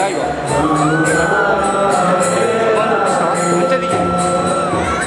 偉いわめっちゃできる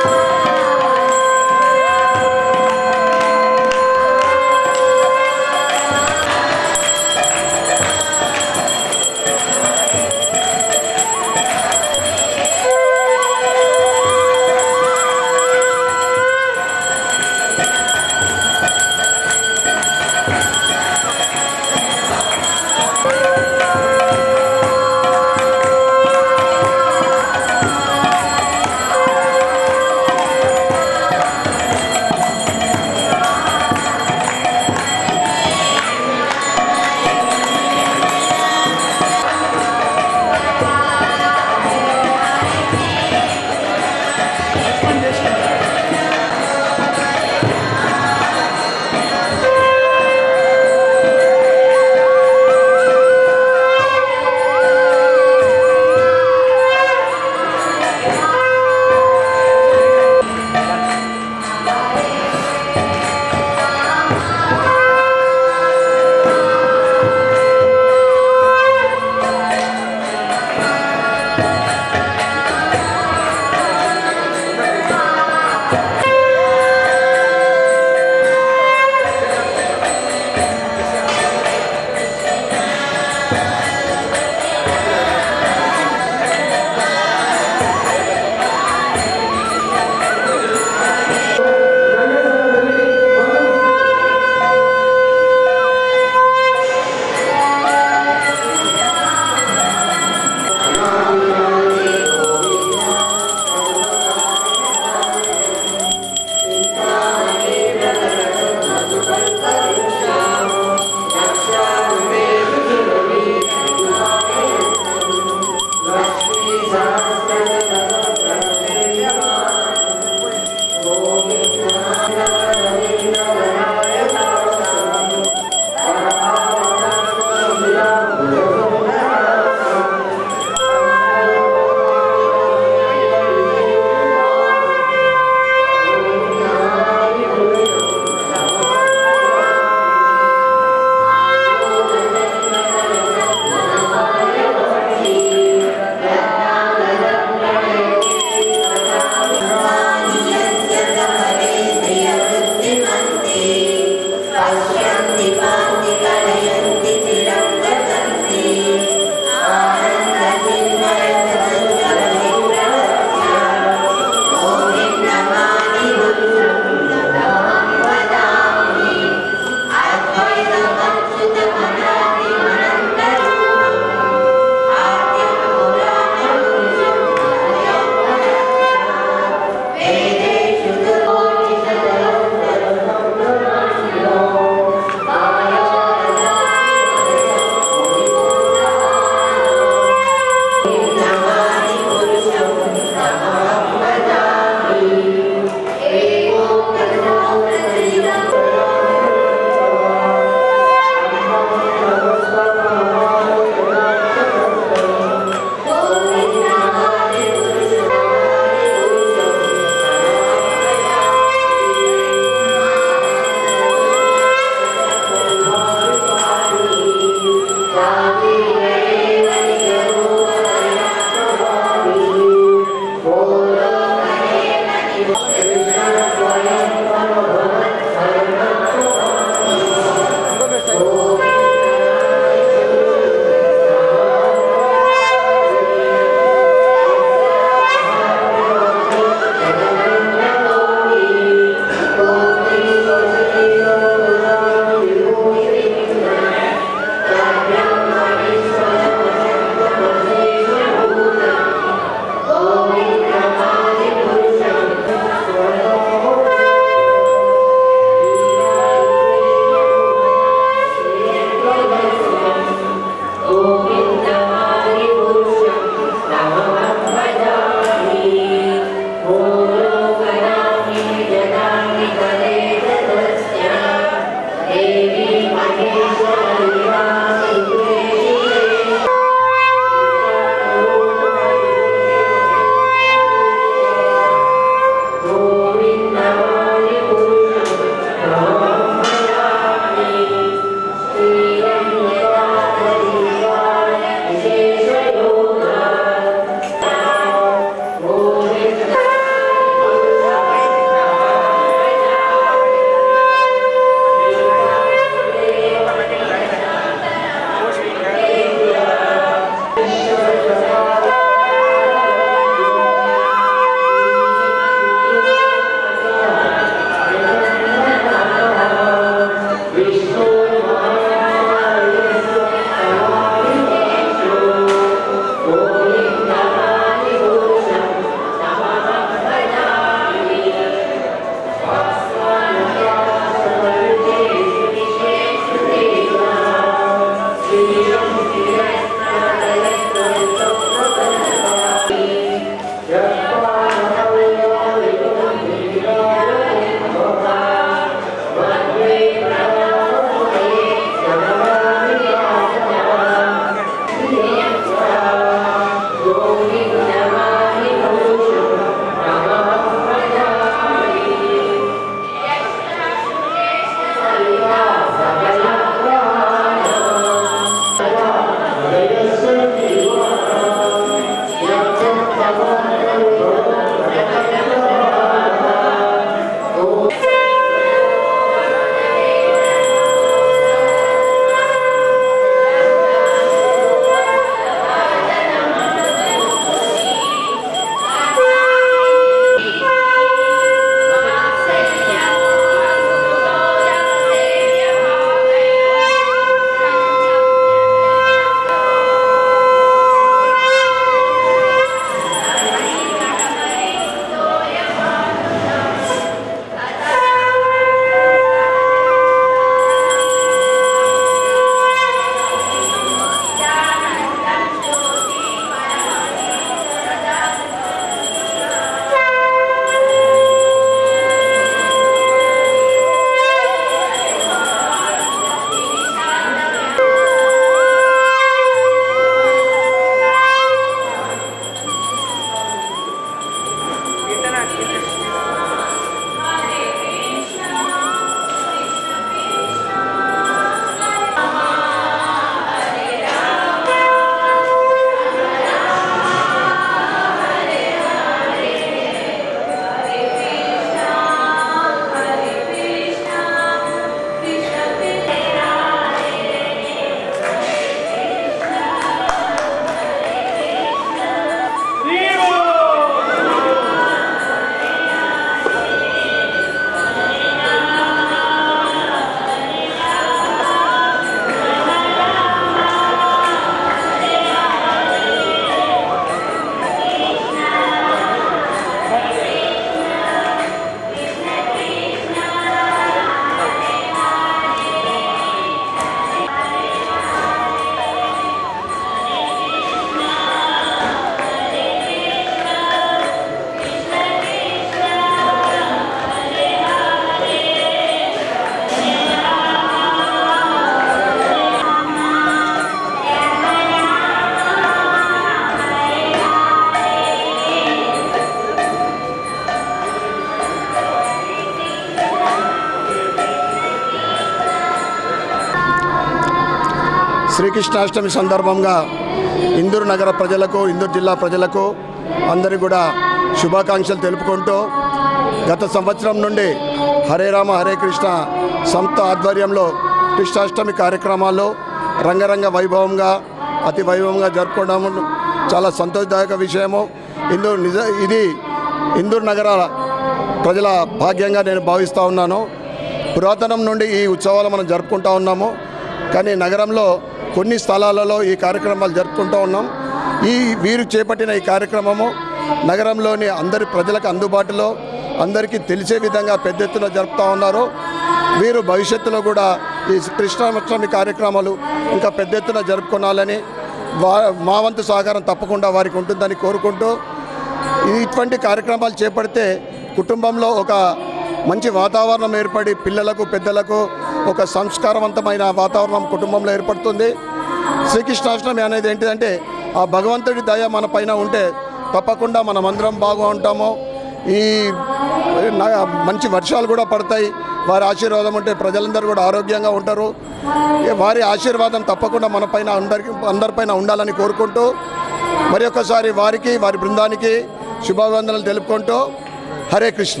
శ్రీకృష్ణాష్టమి సందర్భంగా ఇందూరు నగర ప్రజలకు ఇందూరు జిల్లా ప్రజలకు అందరికీ కూడా శుభాకాంక్షలు తెలుపుకుంటూ గత సంవత్సరం నుండి హరే రామ హరే కృష్ణ సంస్థ ఆధ్వర్యంలో కృష్ణాష్టమి కార్యక్రమాల్లో రంగరంగ వైభవంగా అతి వైభవంగా జరుపుకోవడం చాలా సంతోషదాయక విషయము ఇందూరు నిజ ఇది ఇందూరు నగర ప్రజల భాగ్యంగా నేను భావిస్తూ ఉన్నాను పురాతనం నుండి ఈ ఉత్సవాలు మనం జరుపుకుంటూ ఉన్నాము కానీ నగరంలో కొన్ని స్థలాలలో ఈ కార్యక్రమాలు జరుపుకుంటూ ఉన్నాం ఈ వీరు చేపట్టిన ఈ కార్యక్రమము నగరంలోని అందరి ప్రజలకు అందుబాటులో అందరికీ తెలిసే విధంగా పెద్ద ఎత్తున జరుపుతూ ఉన్నారు వీరు భవిష్యత్తులో కూడా ఈ కృష్ణాష్టమి కార్యక్రమాలు ఇంకా పెద్ద ఎత్తున జరుపుకోవాలని వా మా వంతు సహకారం తప్పకుండా వారికి ఉంటుందని కోరుకుంటూ ఈ- ఇటువంటి కార్యక్రమాలు చేపడితే కుటుంబంలో ఒక మంచి వాతావరణం ఏర్పడి పిల్లలకు పెద్దలకు ఒక సంస్కారవంతమైన వాతావరణం కుటుంబంలో ఏర్పడుతుంది శ్రీకృష్ణాష్టమి అనేది ఏంటిదంటే ఆ భగవంతుడి దయ మన పైన ఉంటే తప్పకుండా మనం అందరం బాగుంటాము ఈ నా- మంచి వర్షాలు కూడా పడతాయి వారి ఆశీర్వాదం ఉంటే ప్రజలందరూ కూడా ఆరోగ్యంగా ఉంటారు ఈ వారి ఆశీర్వాదం తప్పకుండా మన పైన అందరికి అందరిపైన ఉండాలని కోరుకుంటూ మరి ఒక్కసారి వారికి వారి బృందానికి శుభాభివందనలు తెలుపుకుంటూ హరే కృష్ణ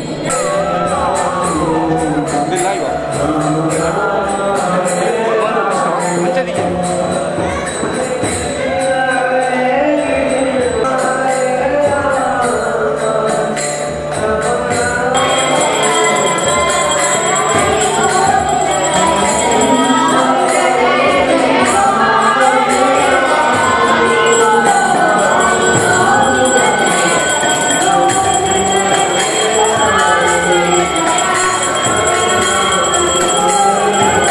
మంచిది Hare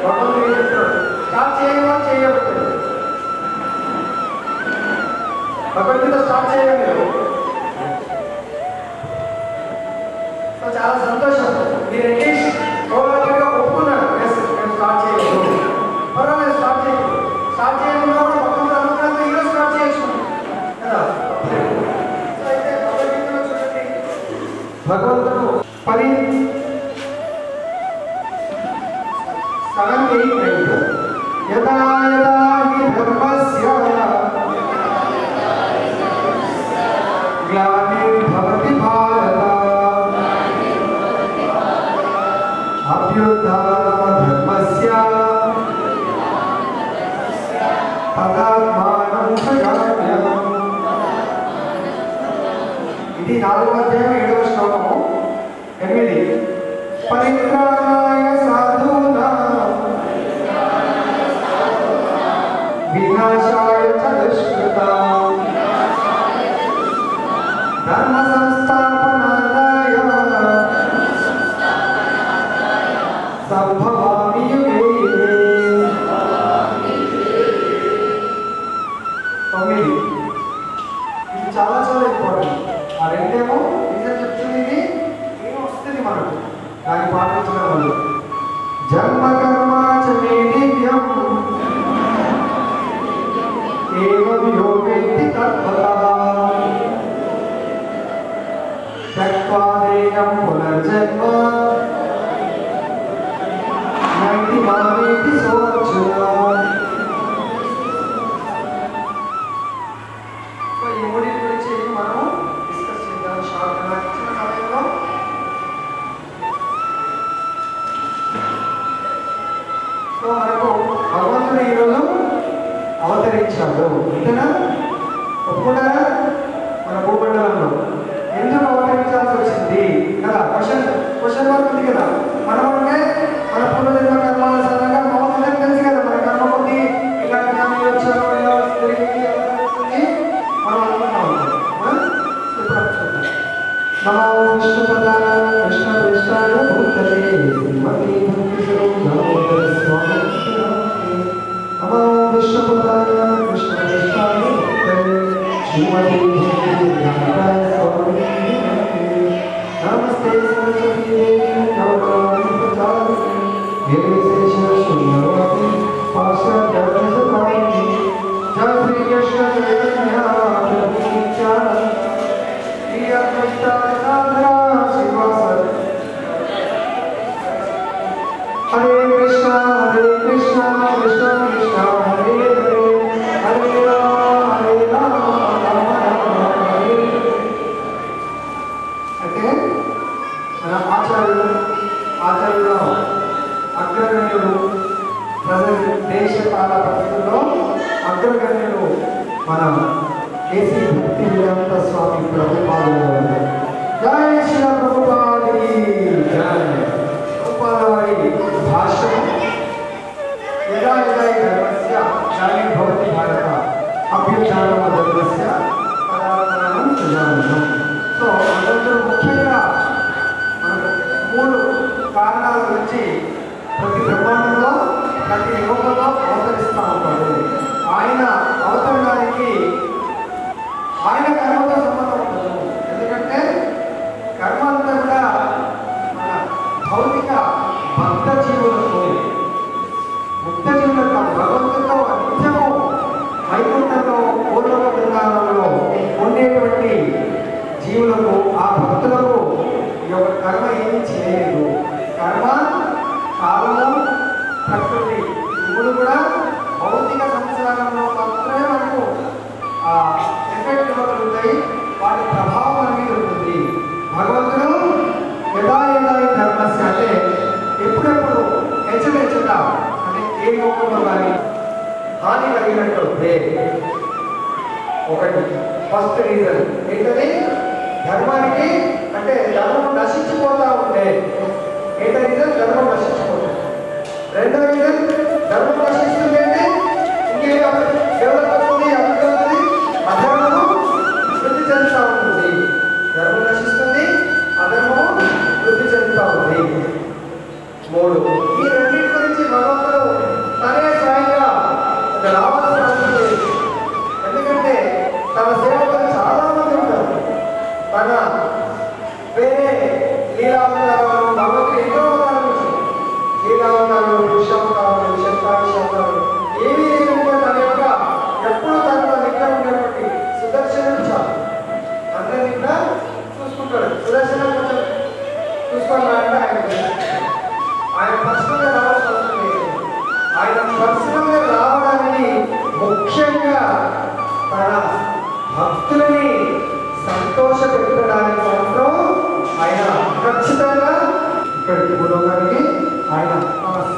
భగవంతుడు ఏం చెప్తున్నాడు స్టార్ట్ చేయగా చేయబట్టాడు భగవద్గీత స్టార్ట్ చేయాలి మీరు సో చాలా సంతోషం మీరు అట్లీస్ట్ గౌరవంగా ఒప్పుకున్నారు ఎస్ నేను స్టార్ట్ చేయలేదు పర్వాలేదు స్టార్ట్ చేయలేదు స్టార్ట్ చేయకుండా కూడా భగవంతుడు అనుకున్నంత ఈరోజు స్టార్ట్ చేయొచ్చు కదా సో అయితే భగవద్గీతలో చూడండి భగవంతుడు పది సెవెన్ ఎయిట్ నైన్ యదా యదా హి ధర్మస్య గ్లానిర్భవతి భారత అభ్యుత్థానమధర్మస్య తదాత్మానం సగామ్యహం ఇది నాలుగో అధ్యాయం ఏడవ శ్లోకము ఎనిమిది పరిత్రాణాయ సాధూనా వినాశాయ చ దుష్కృతాం ధర్మ సంస్థాపనాయ సంభవామి యుగే యుగే. తొమ్మిది ఇది చాలా చాలా ఇంపార్టెంట్ ఆ రెండేమో నిజం చెప్తుంది ఇది ఏం వస్తుంది మనకు దాన్ని పాటించడం వల్ల జన్మ కర్మ చ మే దివ్యం ఏవం యోగేతి తత్వతః त्यक्त्वादेयं पुनर्जन्म नैति मामेति सोऽर्जुन సో ఈ మూడింటి గురించి మనం డిస్కస్ చేద్దాం షార్ట్ నాకు ఇచ్చిన సమయంలో సో మనకు భగవంతుడు ఈరోజు అవతరించాడు అంతేనా ఒప్పుకుంటారా మన భూమండలంలో ఎందుకు అవతరించాల్సి వచ్చింది కదా క్వశ్చన్ క్వశ్చన్ మార్క్ ఉంది కదా మనం అంటే మన పూర్వజన్మ కర్మానుసారంగా మౌనంగా తెలుసు కదా మన కర్మ కొద్ది ఇలాంటి జ్ఞానం వచ్చారో ఇలా జరిగింది అలా జరుగుతుంది మనం అనుకుంటాం ఆ? ఇప్పుడు అది చూద్దాం. నమో విష్ణుపదాయ కృష్ణ కృష్ణాయ భూతలే శ్రీమతి భక్తి సరోజాయ స్వామి నమో విష్ణుపదాయ కృష్ణ కృష్ణాయ భూతలే శ్రీమతి భక్తి సరోజాయ స్వామి నమస్తే సరస్వతీ దేవి నవగ్రహాన్ని ప్రచారిణి నిర్విశేష శూన్యవాది పాశ్చాత్య జయ శ్రీ కృష్ణ చైతన్య ప్రభు నిత్యానంద శ్రీ అద్వైత గదాధర శ్రీవాసరి హరే కృష్ణ హరే కృష్ణ కృష్ణ కృష్ణ హరే హరే హరే రామ హరే రామ రామ రామ హరే అయితే మన ఆచార్యులు ఆచార్యులు అగ్రగణ్యులు ప్రజలు దేశ కాల పరిస్థితుల్లో అగ్రగణ్యులు మన కేసీ భక్తి వేదాంత స్వామి ప్రభుపాదులు జై శ్రీ ప్రభుపాది జై ప్రభుపాద వారి భాష్యం యదా యదా ఈ ధర్మస్య గ్లాని భవతి భారత అభ్యుత్థానమ ధర్మస్య పదార్థానం సుజానం సో భగవంతుడు ముఖ్యంగా మనకు మూడు కారణాల గురించి ప్రతి బ్రహ్మాండంలో ప్రతి యుగంలో అవతరిస్తూ ఉంటాడు ఆయన అవతరణానికి ఆయన కర్మతో సంబంధం ఉండదు ఎందుకంటే కర్మ అంతా కూడా మన భౌతిక భక్త జీవులకు ముక్త జీవులకు కాదు, భగవంతుడితో నిత్యము వైకుంఠంలో పూర్వక బృందాలలో ఉండేటువంటి జీవులకు ఆ భక్తులకు ఈ యొక్క కర్మ ఏమీ చేయలేదు కర్మ కాలము ప్రకృతి ఇవి కూడా భౌతిక సంసారంలో మాత్రమే మనకు ఆ ఎఫెక్ట్ ఇవ్వగలుగుతాయి వాటి ప్రభావం మన మీద ఉంటుంది భగవంతుడు యథా యథా ఈ ధర్మస్య అంటే ఎప్పుడెప్పుడు హెచ్చరించగా అంటే ఏ లోకంలో కానీ హాని కలిగినట్లయితే ఒకటి ఫస్ట్ రీజన్ ఏంటది ధర్మానికి అంటే ధర్మం నశించిపోతా ఉంటే ఏంటో రీజన్ ధర్మం నశించిపోతుంది రెండో రీజన్ ధర్మం నశిస్తుంది అంటే ఇంకేం డెవలప్ అవుతుంది అభివృద్ధి అవుతుంది అధర్మము వృద్ధి చెందుతూ ఉంటుంది ధర్మం నశిస్తుంది అధర్మము వృద్ధి చెందుతూ ఉంది మూడు ఈ రెండింటి గురించి భగవంతుడు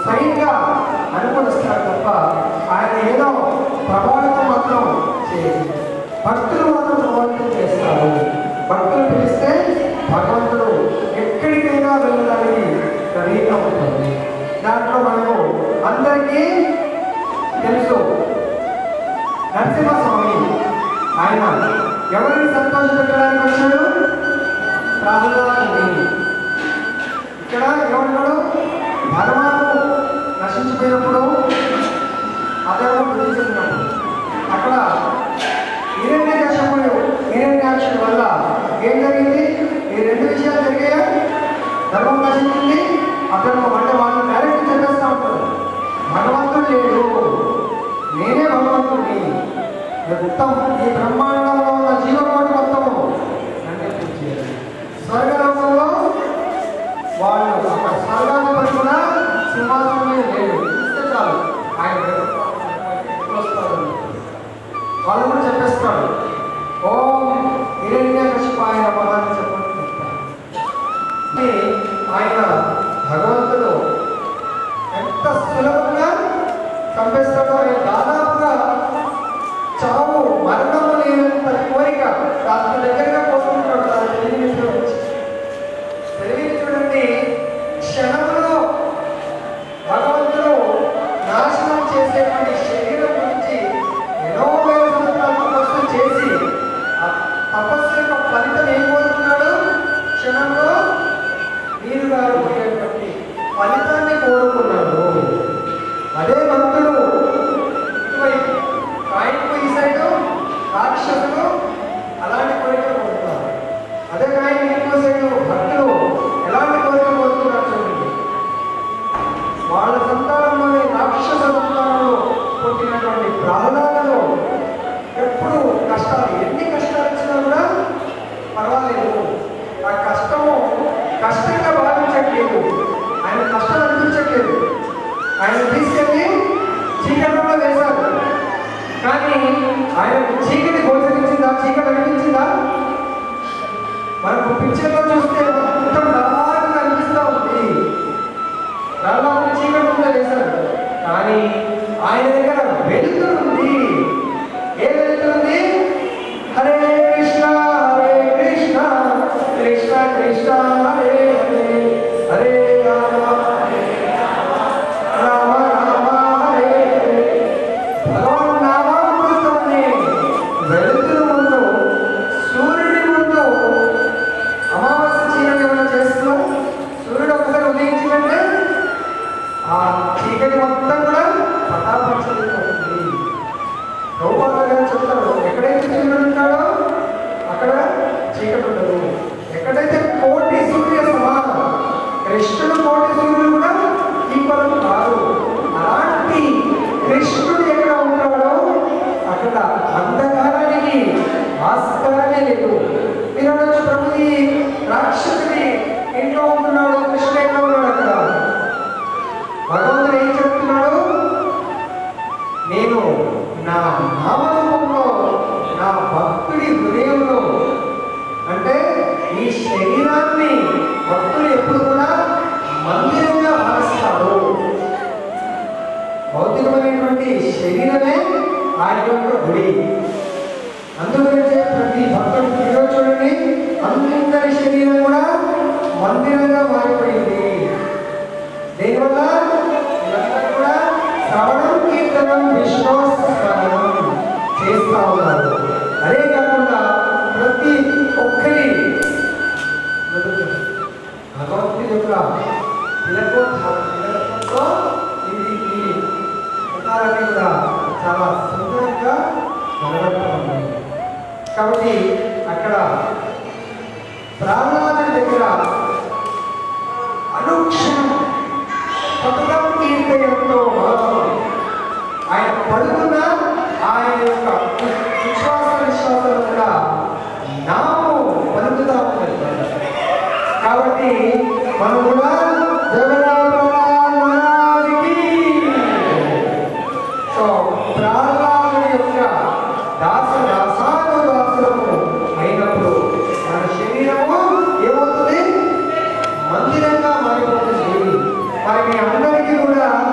స్వయంగా అనుకూలిస్తాడు తప్ప ఆయన ఏదో ప్రభావితం మాత్రం చేయదు భక్తులు మాత్రం ప్రభావితం చేస్తారు భక్తులు పిలిస్తే భగవంతుడు ఎక్కడికైనా వెళ్ళడానికి రెడీగా ఉంటుంది దాంట్లో మనము అందరికీ తెలుసు నరసింహస్వామి ఆయన ఎవరిని సంతోషపెట్టడానికి వచ్చాడు ప్రహ్లాదుని ఇక్కడ ఏమన్నాడు ధర్మాలు నశించిపోయినప్పుడు అధర్మం వృద్ధి చెందినప్పుడు అక్కడ హిరణ్య కశపుడు హిరణ్యాక్షుడి వల్ల ఏం జరిగింది ఈ రెండు విషయాలు జరిగాయా ధర్మం నశించింది అధర్మం అంటే వాళ్ళు డైరెక్ట్ చెప్పేస్తా ఉంటారు భగవంతుడు లేడు నేనే భగవంతుడిని మొత్తం ఈ బ్రహ్మాండంలో ఉన్న జీవకోటి మొత్తము నన్నే పూజించారు. స్వర్గలోకంలో వాళ్ళు అక్కడ స్వర్గాధిపతి కూడా సింహాసనం మీద లేడు ఇస్తే చాలు ఆయన ఎప్పుడు వస్తాడు వాళ్ళు కూడా చెప్పేస్తాడు ఓం హిరణ్య కశిపాయ నమః అని చెప్పండి చెప్తారు. ఇది ఆయన భగవంతుడు ఎంత సులభంగా చంపేస్తాడో ఆయన దాదాపుగా చావు మరణము లేనంత కోరిక కాస్త దగ్గరగా పోతుంటాడు తన తెలివిని చూడవచ్చు తెలివిని చూడండి క్షణంలో భగవంతుడు నాశనం చేసేటువంటి శరీరం గురించి ఎన్నో వేల సంవత్సరాల తపస్సు చేసి ఆ తపస్సు యొక్క ఫలితం ఏం కోరుకున్నాడు క్షణంలో నీరు గారిపోయేటువంటి ఫలితాన్ని కోరుకున్నాడు అదే భక్తుడు ఇటువైపు కాయకు ఈ సైడు రాక్షసులు అలాంటి కోరికలు కోరుతున్నారు అదే కాయకు ఇంకో సైడు భక్తులు ఎలాంటి కోరికలు కోరుతున్నారు చూడండి వాళ్ళ సంతానంలోని రాక్షస సంతానంలో పుట్టినటువంటి ప్రహ్లాదులు ఎప్పుడు కష్టాలు ఎన్ని కష్టాలు వచ్చినా కూడా పర్వాలేదు ఆ కష్టము కష్టంగా భావించట్లేదు ఆయన కష్టం అనిపించట్లేదు ఆయన తీసుకెళ్ళి చీకట్లో వేశారు కానీ ఆయన చీకటి గోచరించిందా చీకటి అనిపించిందా మనకు పిక్చర్లో చూస్తే మొత్తం దారుణంగా అనిపిస్తూ ఉంది దానిలో ఒక చీకటి ఉందా వేశారు కానీ ఆయన దగ్గర వెలుతురుంది ఏ వెలుతురుంది హరే కృష్ణ హరే కృష్ణ కృష్ణ కృష్ణ హరే హరే హరే రామ రామ రామ హరే హరే భగవాన్ నామామృతాన్ని వెలుతురు ముందు సూర్యుడి ముందు అమావాస్య చీకటి ఏమైనా చేస్తూ సూర్యుడు ఒకసారి ఉదయించినట్టే ఆ చీకటి మొత్తం కూడా పటాపంచలిపోతుంది గౌపాల గారు చెప్తారు ఎక్కడైతే చీకటి ఉంటాడో అక్కడ చీకటి ఉండదు ఎక్కడైతే కోటి సూర్య సమానం కృష్ణుడు కోటి సూర్యుడు కూడా ఈక్వల్ కాదు అలాంటి కృష్ణుడు ఎక్కడ ఉంటాడో అక్కడ అంధకారానికి ఆస్కారమే లేదు మీరు అనొచ్చు ప్రభు ఈ రాక్షసుడి ఇంట్లో ఉంటున్నాడు కృష్ణుడు ఎక్కడ ఉన్నాడు అక్కడ భగవంతుడు ఏం చెప్తున్నాడు నేను నా నామరూపంలో నా భక్తుడి హృదయంలో అంటే ఈ శరీరాన్ని భక్తుడు ఎప్పుడు కూడా మందిరంగా భావిస్తాడు భౌతికమైనటువంటి శరీరమే ఆయన యొక్క గుడి అందుగురించే ప్రతి భక్తుడి ఈరోజు చూడండి అందరి శరీరం కూడా మందిరంగా మారిపోయింది దీనివల్ల వీళ్ళందరూ కూడా శ్రవణం కీర్తనం విశ్వాసనం చేస్తా ఉన్నారు అదే కాకుండా ప్రతి ఒక్కరి భగవంతుడి యొక్క తిలకో తిలకంతో ఇది ఈ ముఖాలన్నీ కూడా చాలా సుందరంగా కనబడతా ఉన్నాయి కాబట్టి అక్కడ ప్రాణాల దగ్గర అనుక్షణం సతతం కీర్తయంతో ఆయన పడుకున్న ఆయన యొక్క విశ్వాస విశ్వాసాలు కూడా నామం పలుకుతా ఉన్నది కాబట్టి మనం కూడా జగన్నాథ మహారాజుకి సో ప్రాణాల యొక్క దాస దాసాను దాసులము అయినప్పుడు మన శరీరము ఏమవుతుంది మందిరంగా మారిపోతుంది మరి మీ అందరికీ కూడా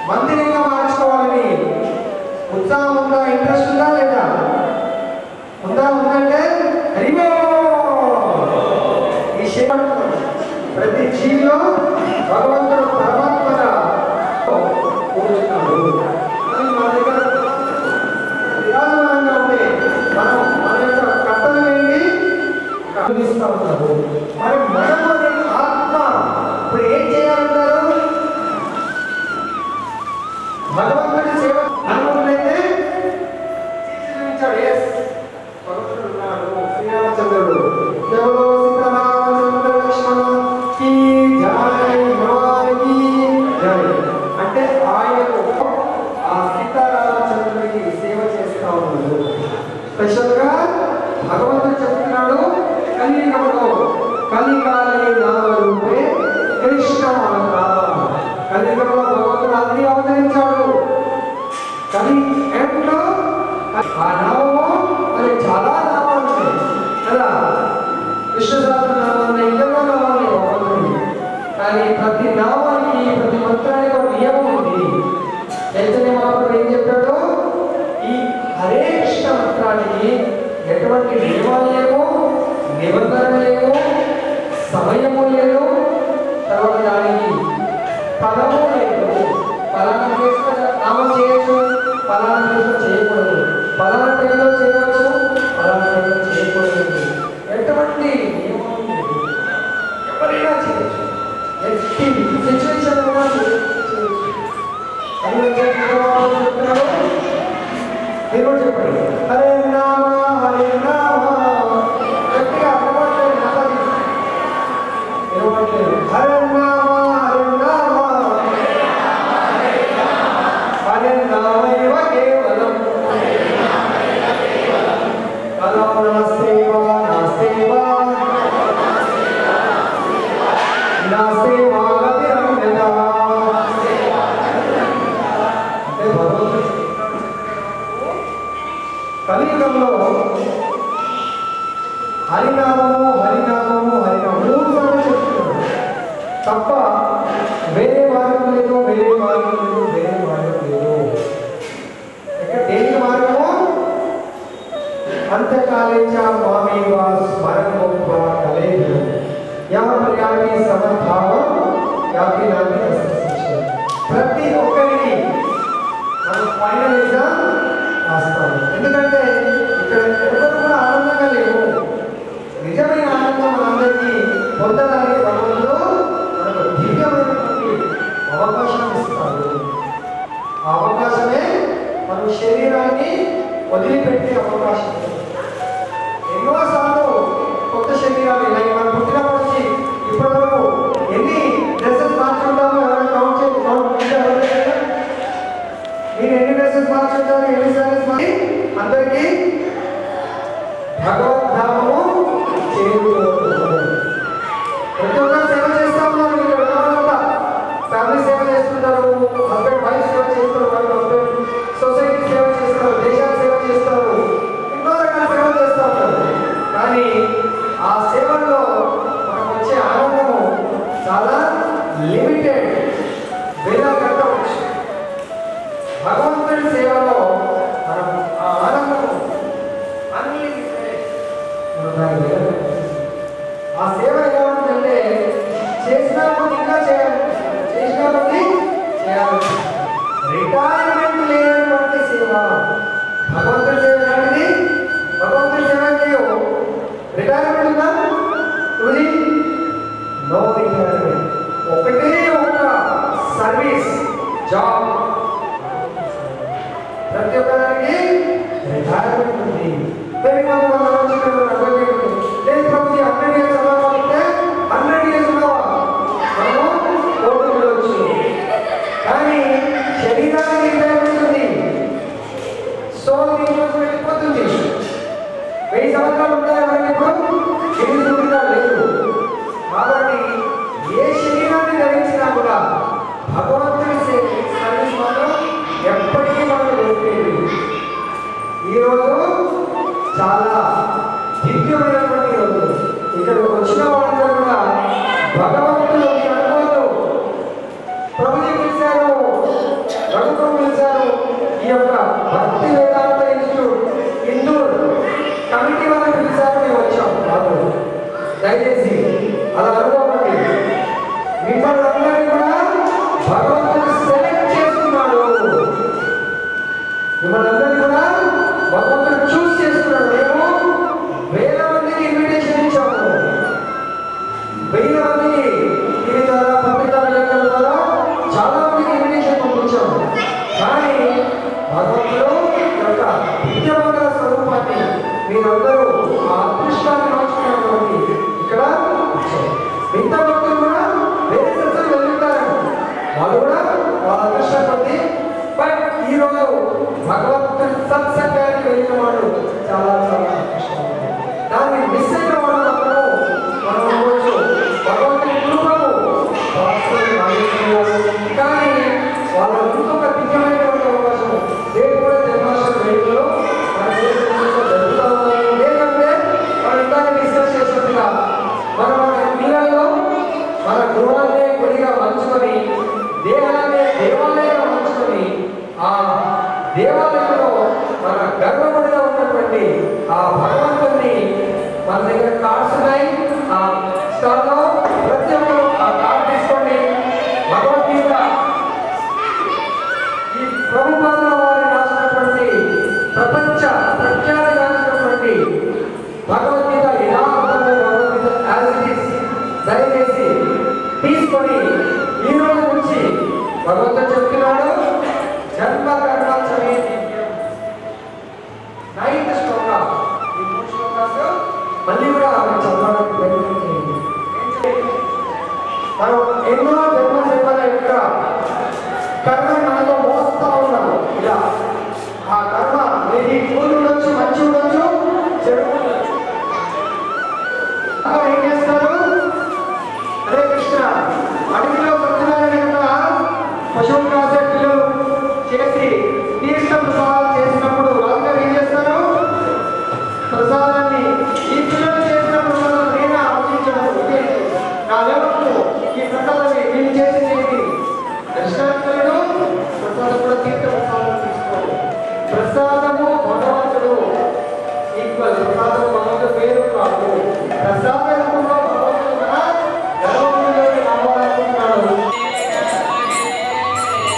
మందిరంగా మార్చుకోవాలని ఉత్సాహం ఉందా ఇంట్రెస్ట్ ఉందా లేదా ఉందా ఉందంటే హరిమో ఈ శివ ప్రతి జీవిలో భగవంతుడు పరమాత్మగా కూర్చున్నాడు అని మన దగ్గర విరాజమానంగా ఉంటే మనం మన యొక్క కర్తవ్యం ఏంటి కనిపిస్తూ ఉన్నారు మరి మనము అనే ఆత్మ ఇప్పుడు ఏం చేయాలంటారు భగవంతుడి సేవ అనుకున్నైతే తీర్చిదిద్దించాడు ఎస్ భగవంతుడు ఉన్నాడు శ్రీరామచంద్రుడు ఎవరో సీతారామచంద్ర లక్ష్మణ కీ జై భగవాన్ కీ జై అంటే ఆయనకు ఆ సీతారామచంద్రుడికి సేవ చేస్తా ఉన్నాడు స్పెషల్గా భగవంతుడు చెప్తున్నాడు కలియుగంలో కలికాలి నామరూపే కృష్ణ అవతారం కలియుగంలో భగవంతుడు అన్ని అవతరించాడు కానీ ఎంట్లో ఆ నామము అది చాలా నామాలు ఉన్నాయి కదా కృష్ణ శాస్త్ర నామాన్ని ఎన్నో నామాలు భగవంతుడి కానీ ప్రతి నామానికి ప్రతి మంత్రానికి ఒక నియమం ఉంది చైతన్య మహాప్రభు ఏం చెప్పాడు ఈ హరే కృష్ణ మంత్రానికి ఎటువంటి నియమాలు లేవు నిబంధన లేవు సమయము లేదు తర్వాత దానికి పదము లేదు పలానా ప్లేస్లో నామం చేయొచ్చు పలానా ప్లేస్లో చేయకూడదు పలానా టైంలో చేయవచ్చు పలానా టైంలో చేయకూడదు ఎటువంటి నియమం లేదు ఎవరైనా చేయొచ్చు ఎట్టి సిచ్యువేషన్ చేయొచ్చు అది వచ్చే చెప్తున్నాడు మీరు కూడా చెప్పండి హరే నామ హరే నామ గట్టిగా అలవాట్లేదు నామది నిలబడలేదు హరే నామ హరే నామ హరే నామైవ కేవలం కలం నా సేవ నా సేవ నా సేవ గతి రమ్యత అంటే భగవంతుడు కలియుగంలో హరినామము హరినామము హరినామము మూడు సార్లు చెప్తున్నాడు తప్ప వేరే మార్గం లేదు వేరే మార్గం లేదు వేరే మార్గం లేదు ఇక్కడ దేనికి మార్గము అంతకాలేచ మామేవ స్మరణోప కలేభ్యం యా ప్రయాణి సమద్భావం యాతి నాటి అస్త్ర ప్రతి ఒక్కరికి మనం ఫైనల్ ఎగ్జామ్ రాస్తాము ఎందుకంటే ఇక్కడ ఎవరు కూడా ఆనందంగా లేవు నిజమైన ఆనందం మనందరికీ పొందడానికి భగవంతుడు మనకు దివ్యమైనటువంటి అవకాశం ఇస్తాడు ఆ అవకాశమే మన శరీరాన్ని వదిలిపెట్టే అవకాశం ఎన్నోసార్లు కొత్త శరీరాలు ఇలా మనం పుట్టినప్పటి నుంచి ఇప్పటి వరకు ఎన్ని డ్రెస్సెస్ మార్చుకుంటామో ఎవరైనా కౌంట్ చేసి కౌంట్ చేశారు మీరు ఎన్ని డ్రెస్సెస్ మార్చుంటారు ఎన్ని సారీస్ మార్చి అందరికీ భగవద్ధామము చేరుకోవాలి ప్రతి ఒక్కరు సేవ చేస్తా ఉన్నారు ఇక్కడ ఉన్నవాళ్ళంతా ఫ్యామిలీ సేవ చేస్తుంటారు హస్బెండ్ వైఫ్ సేవ చేస్తారు వాళ్ళ హస్బెండ్ సొసైటీ సేవ చేస్తారు దేశాల సేవ చేస్తారు ఎన్నో రకాల సేవ చేస్తూ ఉంటారు కానీ ఆ సేవల్లో మనకు వచ్చే ఆనందము చాలా లిమిటెడ్ వేలా కట్టవచ్చు భగవంతుడి సేవలో మనం ఆ ఆనందము అన్ని ఆ సేవ ఎలా ఉంటుందంటే చేసిన కొద్ది ఇంకా చేయాలి చేసిన కొద్ది చేయాలి రిటైర్మెంట్ లేనటువంటి సేవ భగవంతుడి సేవ ఎలాంటిది భగవంతుడి సేవ చేయవు రిటైర్మెంట్ ఉందా తుది నో రిటైర్మెంట్ ఒకటే ఒక సర్వీస్ జాబ్ ప్రతి ఒక్కదానికి రిటైర్మెంట్ ఉంది మరి మాకు మన ఆలోచనలు అడ్వకేట్ లేదు ప్రభుత్వ హండ్రెడ్ ఇయర్స్ అవ్వాలంటే హండ్రెడ్ ఇయర్స్ మనము కోర్టు వెళ్ళవచ్చు కానీ శరీరానికి రిటైర్మెంట్ ఉంది సోల్ దీనికోసం వెళ్ళిపోతుంది వెయ్యి సంవత్సరాలు ఉంటాయి మనకి ఇప్పుడు ఎన్ని సంవత్సరాలు లేదు కాబట్టి ఏ శరీరాన్ని ధరించినా కూడా భగవంతుని సేవ సర్వీస్ మాత్రం ఎప్పటికీ మనకు దొరికేది ఈరోజు చాలా మీరందరూ ఆ అదృష్టాన్ని మార్చుకున్నటువంటి ఇక్కడ వచ్చారు. మిగతా భక్తులు కూడా వేరే సంస్థలు వెళ్తుంటారు వాళ్ళు కూడా వాళ్ళ అదృష్టం కొద్ది బట్ ఈ రోజు భగవంతుడి సత్సంగానికి వెళ్ళిన వాళ్ళు చాలా చాలా అదృష్టవంతులు. దాన్ని మిస్ అయిన వాళ్ళు మాత్రం మనం అనుకోవచ్చు భగవంతుడి కృపకు వాస్తవం రాజేస్తున్నారు. కానీ వాళ్ళ ఇంకొక దివ్యమైనటువంటి అవకాశం దేవుడు కూడా జన్మాష్టమి వేడుకలో మన దేశంలో జరుగుతూ ఉంది. లేదంటే మనం ఇందాక డిస్కస్ చేసినట్టుగా మన మన ఇళ్లలో మన గృహాన్ని గుడిగా మలుచుకొని దేహాన్ని దేవాలయంగా మలుచుకొని ఆ దేవాలయంలో మన గర్భగుడిగా ఉన్నటువంటి ఆ భగవంతుని మన దగ్గర కార్డ్స్ ఉన్నాయి ఆ స్టాల్లో ప్రతి ఒక్కరు ఆ కార్డు తీసుకోండి భగవద్గీత ఈ ప్రభుపాద వారి రాసినటువంటి ప్రపంచ ప్రఖ్యాతిగాంచినటువంటి భగవద్గీత యథార్థము భగవద్గీత యాజ్ ఇట్ ఈస్ దయచేసి తీసుకొని ఈ రోజు నుంచి భగవంతుడు చెప్తున్నాడు జన్మ కర్మాచమే నైన్త్ శ్లోక ఈ మూడు శ్లోకాలు మళ్ళీ కూడా ఆమె చదవడానికి ప్రయత్నం చేయండి ఏం చేయండి? మనం ఎన్నో జన్మ జన్మల యొక్క కర్మ మనలో మోస్తా ఉన్నాము ఇలా ఆ కర్మ ఇది పూలు ఉండొచ్చు మంచి ఉండొచ్చు చెడు ఉండొచ్చు అక్కడ ఏం చేస్తారు హరే కృష్ణ అడవిలో సత్యనారాయణ యొక్క పశువులు కాసే పిల్లలు చేసి తీర్థ ప్రసాదాలు చేసినప్పుడు రాజుగారు ఏం చేస్తారు ప్రసాదాన్ని ఈ పిల్లలు చేసిన ప్రసాదం నేనే ఆలోచించడం ఇదే నా లేవకు ఈ ప్రసాదాన్ని నేను చేసి చేసి దర్శనార్థులను ప్రసాదం కూడా తీర్థ ప్రసాదం తీసుకోవాలి ప్రసాదము భగవంతుడు ఈక్వల్ ప్రసాదం భగవంతుడు పేరు కాదు ప్రసాద రూపంలో భగవంతుడు కూడా గర్భంలోకి రావాలనుకుంటున్నాడు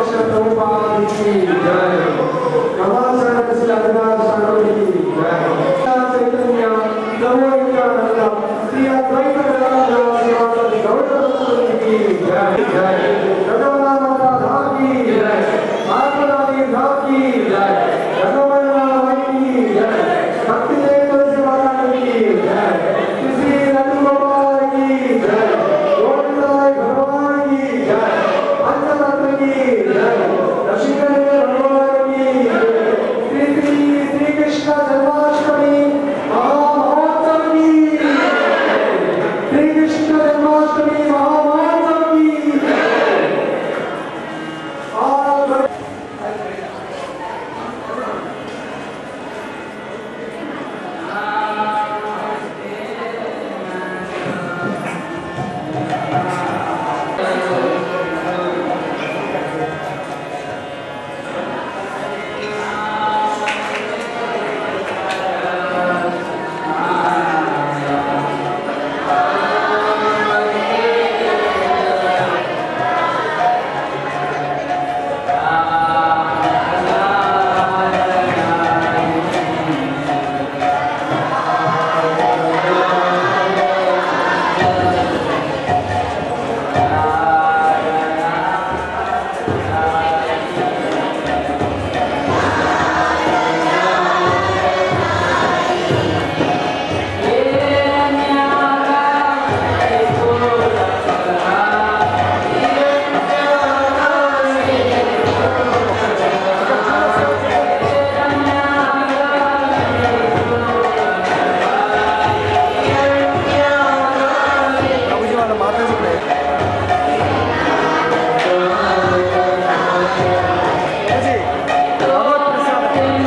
రామకృష్ణ ప్రభుపాదికి జై రమాశరణ శ్రీ అభిలాషానికి జై చైతన్య నమో నిత్యానంద శ్రీ అద్వైత వేదాంత శ్రీవాసరి గౌరవకి జై జై రఘునాథ ధాకి జై ఆత్మనాథి ధాకి జై రఘువరనాథి జై భక్తి దేవ శివానికి జై శ్రీ రఘుగోపాలకి జై గోవిందాయ భగవానికి జై పంచతత్వకి జై లక్ష్మీ భగవానికి శ్రీ శ్రీ శ్రీకృష్ణ జన్మాష్టమి మహామహోత్సవకి శ్రీకృష్ణ జన్మాష్టమి మహామహోత్సవకి ఆ ప్రభుజీ వాళ్ళ మాతాజీ ప్రేయర్ ప్రభుజీ భగవత్ ప్రసాద్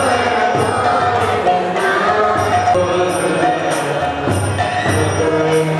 Thank